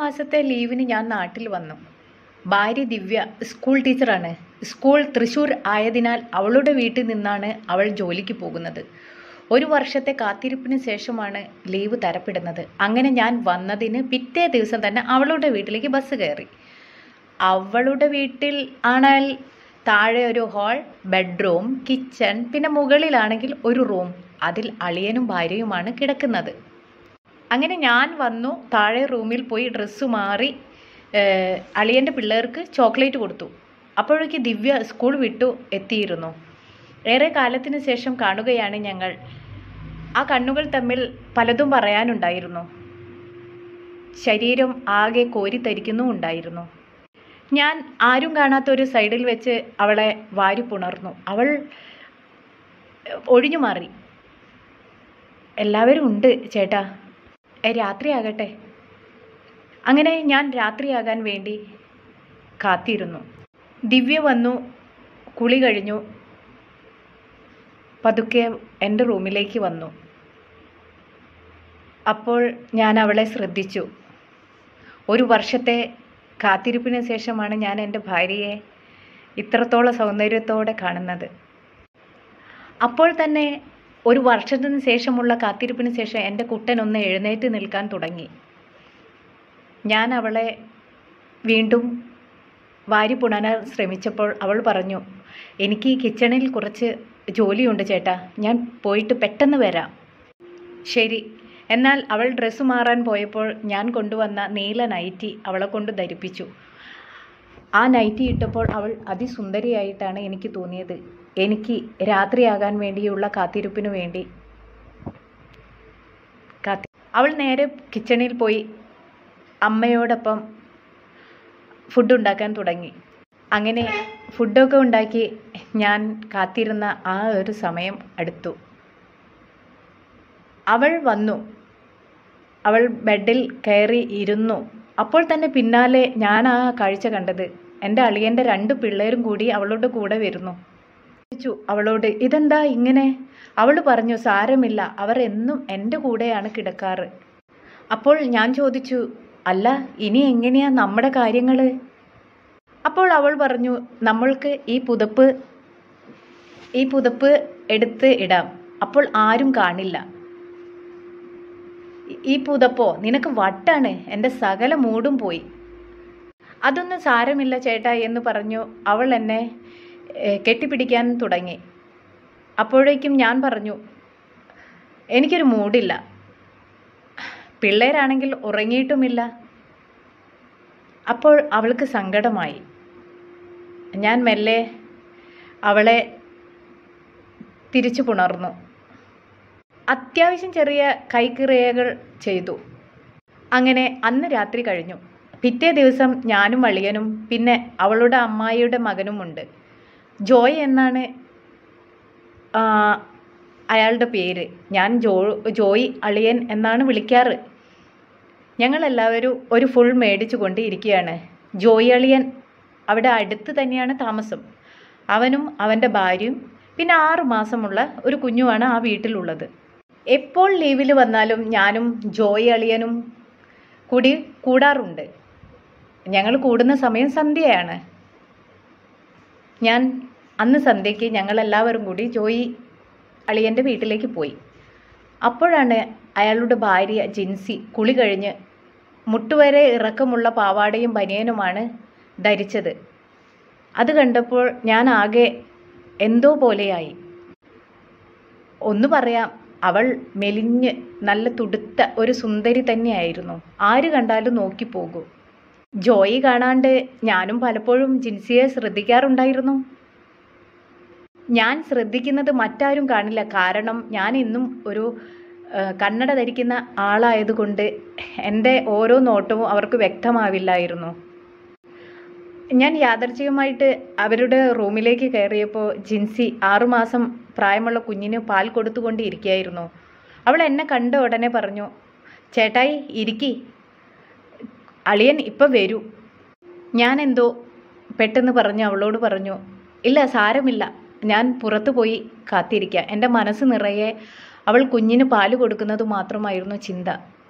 മാസത്തെ ലീവിന് ഞാൻ നാട്ടിൽ വന്നു ഭാര്യ ദിവ്യ സ്കൂൾ ടീച്ചറാണ് സ്കൂൾ തൃശ്ശൂർ ആയതിനാൽ അവളുടെ വീട്ടിൽ നിന്നാണ് അവൾ ജോലിക്ക് പോകുന്നത് ഒരു വർഷത്തെ കാത്തിരിപ്പിന് ശേഷമാണ് ലീവ് തരപ്പെടുന്നത് അങ്ങനെ ഞാൻ വന്നതിന് പിറ്റേ ദിവസം തന്നെ അവളുടെ വീട്ടിലേക്ക് ബസ് കയറി അവളുടെ വീട്ടിൽ ആണെങ്കിൽ താഴെ ഒരു ഹാൾ ബെഡ്റൂം കിച്ചൺ പിന്നെ മുകളിലാണെങ്കിൽ ഒരു റൂം അതിൽ അളിയനും ഭാര്യയുമാണ് കിടക്കുന്നത് അങ്ങനെ ഞാൻ വന്നു താഴെ റൂമിൽ പോയി ഡ്രസ്സ് മാറി ഏഹ്, അളിയൻ്റെ പിള്ളേർക്ക് ചോക്ലേറ്റ് കൊടുത്തു അപ്പോഴേക്ക് ദിവ്യ സ്കൂൾ വിട്ടു എത്തിയിരുന്നു ഏറെ കാലത്തിന് ശേഷം കാണുകയാണ് ഞങ്ങൾ ആ കണ്ണുകൾ തമ്മിൽ പലതും പറയാനുണ്ടായിരുന്നു ശരീരം ആകെ കോരിത്തരിക്കുന്നു ഉണ്ടായിരുന്നു ഞാൻ ആരും കാണാത്ത ഒരു സൈഡിൽ വെച്ച് അവളെ വാരി പുണർന്നു അവൾ ഒഴിഞ്ഞു മാറി എല്ലാവരും ഉണ്ട് ചേട്ടാ എ, രാത്രിയാകട്ടെ അങ്ങനെ ഞാൻ രാത്രിയാകാൻ വേണ്ടി കാത്തിരുന്നു ദിവ്യ വന്നു കുളി കഴിഞ്ഞു പതുക്കെ എൻ്റെ റൂമിലേക്ക് വന്നു അപ്പോൾ ഞാൻ അവളെ ശ്രദ്ധിച്ചു ഒരു വർഷത്തെ കാത്തിരിപ്പിന് ശേഷമാണ് ഞാൻ എൻ്റെ ഭാര്യയെ ഇത്രത്തോളം സൗന്ദര്യത്തോടെ കാണുന്നത് അപ്പോൾ തന്നെ ഒരു വർഷത്തിന് ശേഷമുള്ള കാത്തിരിപ്പിന് ശേഷം എൻ്റെ കുട്ടൻ ഒന്ന് എഴുന്നേറ്റ് നിൽക്കാൻ തുടങ്ങി ഞാൻ അവളെ വീണ്ടും വാരി പുണരാൻ ശ്രമിച്ചപ്പോൾ അവൾ പറഞ്ഞു എനിക്ക് ഈ കിച്ചണിൽ കുറച്ച് ജോലിയുണ്ട് ചേട്ടാ ഞാൻ പോയിട്ട് പെട്ടെന്ന് വരാം ശരി എന്നാൽ അവൾ ഡ്രസ്സ് മാറാൻ പോയപ്പോൾ ഞാൻ കൊണ്ടുവന്ന നീല നൈറ്റി അവളെ കൊണ്ട് ധരിപ്പിച്ചു ആ നൈറ്റി ഇട്ടപ്പോൾ അവൾ അതിസുന്ദരിയായിട്ടാണ് എനിക്ക് തോന്നിയത് എനിക്ക് രാത്രിയാകാൻ വേണ്ടിയുള്ള കാത്തിരിപ്പിനു വേണ്ടി കാത്തി അവൾ നേരെ കിച്ചണിൽ പോയി അമ്മയോടൊപ്പം ഫുഡ് ഉണ്ടാക്കാൻ തുടങ്ങി അങ്ങനെ ഫുഡൊക്കെ ഉണ്ടാക്കി ഞാൻ കാത്തിരുന്ന ആ ഒരു സമയം അടുത്തു അവൾ വന്നു അവൾ ബെഡിൽ കയറി ഇരുന്നു അപ്പോൾ തന്നെ പിന്നാലെ ഞാൻ ആ കാഴ്ച കണ്ടത് എൻ്റെ അളിയൻ്റെ രണ്ട് പിള്ളേരും കൂടി അവളുടെ കൂടെ വരുന്നു ചോദിച്ചു അവളോട് ഇതെന്താ ഇങ്ങനെ അവൾ പറഞ്ഞു സാരമില്ല അവർ എന്നും എൻ്റെ കൂടെയാണ് കിടക്കാറ് അപ്പോൾ ഞാൻ ചോദിച്ചു അല്ല ഇനി എങ്ങനെയാ നമ്മുടെ കാര്യങ്ങൾ അപ്പോൾ അവൾ പറഞ്ഞു നമ്മൾക്ക് ഈ പുതപ്പ് ഈ പുതപ്പ് എടുത്ത് ഇടാം അപ്പോൾ ആരും കാണില്ല ഈ- ഈ പുതപ്പോ നിനക്ക് വട്ടാണ് എൻ്റെ സകല മൂടും പോയി അതൊന്നും സാരമില്ല ചേട്ടാ എന്ന് പറഞ്ഞു അവൾ എന്നെ ഏഹ്, കെട്ടിപ്പിടിക്കാൻ തുടങ്ങി അപ്പോഴേക്കും ഞാൻ പറഞ്ഞു എനിക്കൊരു മൂടില്ല പിള്ളേരാണെങ്കിൽ ഉറങ്ങിയിട്ടുമില്ല അപ്പോൾ അവൾക്ക് സങ്കടമായി ഞാൻ മെല്ലെ അവളെ തിരിച്ചു പുണർന്നു അത്യാവശ്യം ചെറിയ കൈക്കിറിയകൾ ചെയ്തു അങ്ങനെ അന്ന് രാത്രി കഴിഞ്ഞു പിറ്റേ ദിവസം ഞാനും അളിയനും പിന്നെ അവളുടെ അമ്മായിയുടെ മകനുമുണ്ട് ജോയ് എന്നാണ് ആ, അയാളുടെ പേര് ഞാൻ ജോ ജോയ് അളിയൻ എന്നാണ് വിളിക്കാറ് ഞങ്ങളെല്ലാവരും ഒരു ഫുൾ മേടിച്ചു കൊണ്ട് ഇരിക്കുകയാണ് ജോയ് അളിയൻ അവിടെ അടുത്ത് തന്നെയാണ് താമസം അവനും അവൻ്റെ ഭാര്യയും പിന്നെ ആറ് മാസമുള്ള ഒരു കുഞ്ഞുമാണ് ആ വീട്ടിലുള്ളത് എപ്പോൾ ലീവിൽ വന്നാലും ഞാനും ജോയ് അളിയനും കൂടി കൂടാറുണ്ട് ഞങ്ങൾ കൂടുന്ന സമയം സന്ധ്യയാണ് ഞാൻ അന്ന് സന്ധ്യയ്ക്ക് ഞങ്ങളെല്ലാവരും കൂടി ജോയി അളിയൻ്റെ വീട്ടിലേക്ക് പോയി അപ്പോഴാണ് അയാളുടെ ഭാര്യ ജിൻസി കുളി കഴിഞ്ഞ് മുട്ടുവരെ ഇറക്കമുള്ള പാവാടയും ബനിയനുമാണ് ധരിച്ചത് അത് കണ്ടപ്പോൾ ഞാൻ ആകെ എന്തോ പോലെയായി ഒന്ന് പറയാം അവൾ മെലിഞ്ഞ് നല്ല തുടുത്ത ഒരു സുന്ദരി തന്നെയായിരുന്നു ആര് കണ്ടാലും നോക്കിപ്പോകൂ ജോയി കാണാണ്ട് ഞാനും പലപ്പോഴും ജിൻസിയെ ശ്രദ്ധിക്കാറുണ്ടായിരുന്നു ഞാൻ ശ്രദ്ധിക്കുന്നത് മറ്റാരും കാണില്ല കാരണം ഞാൻ ഇന്നും ഒരു ആ, കണ്ണട ധരിക്കുന്ന ആളായതുകൊണ്ട് എൻ്റെ ഓരോ നോട്ടവും അവർക്ക് വ്യക്തമാവില്ലായിരുന്നു ഞാൻ യാദർച്ഛികമായിട്ട് അവരുടെ റൂമിലേക്ക് കയറിയപ്പോൾ ജിൻസി ആറുമാസം പ്രായമുള്ള കുഞ്ഞിന് പാൽ കൊടുത്തുകൊണ്ടിരിക്കുകയായിരുന്നു അവൾ എന്നെ കണ്ട ഉടനെ പറഞ്ഞു ചേട്ടായി ഇരിക്കി അളിയൻ ഇപ്പം വരൂ ഞാൻ എന്തോ പെട്ടെന്ന് പറഞ്ഞു അവളോട് പറഞ്ഞു ഇല്ല സാരമില്ല ഞാൻ പുറത്തു പോയി കാത്തിരിക്കാം എൻ്റെ മനസ്സ് നിറയെ അവൾ കുഞ്ഞിന് പാല് കൊടുക്കുന്നത് മാത്രമായിരുന്നു ചിന്ത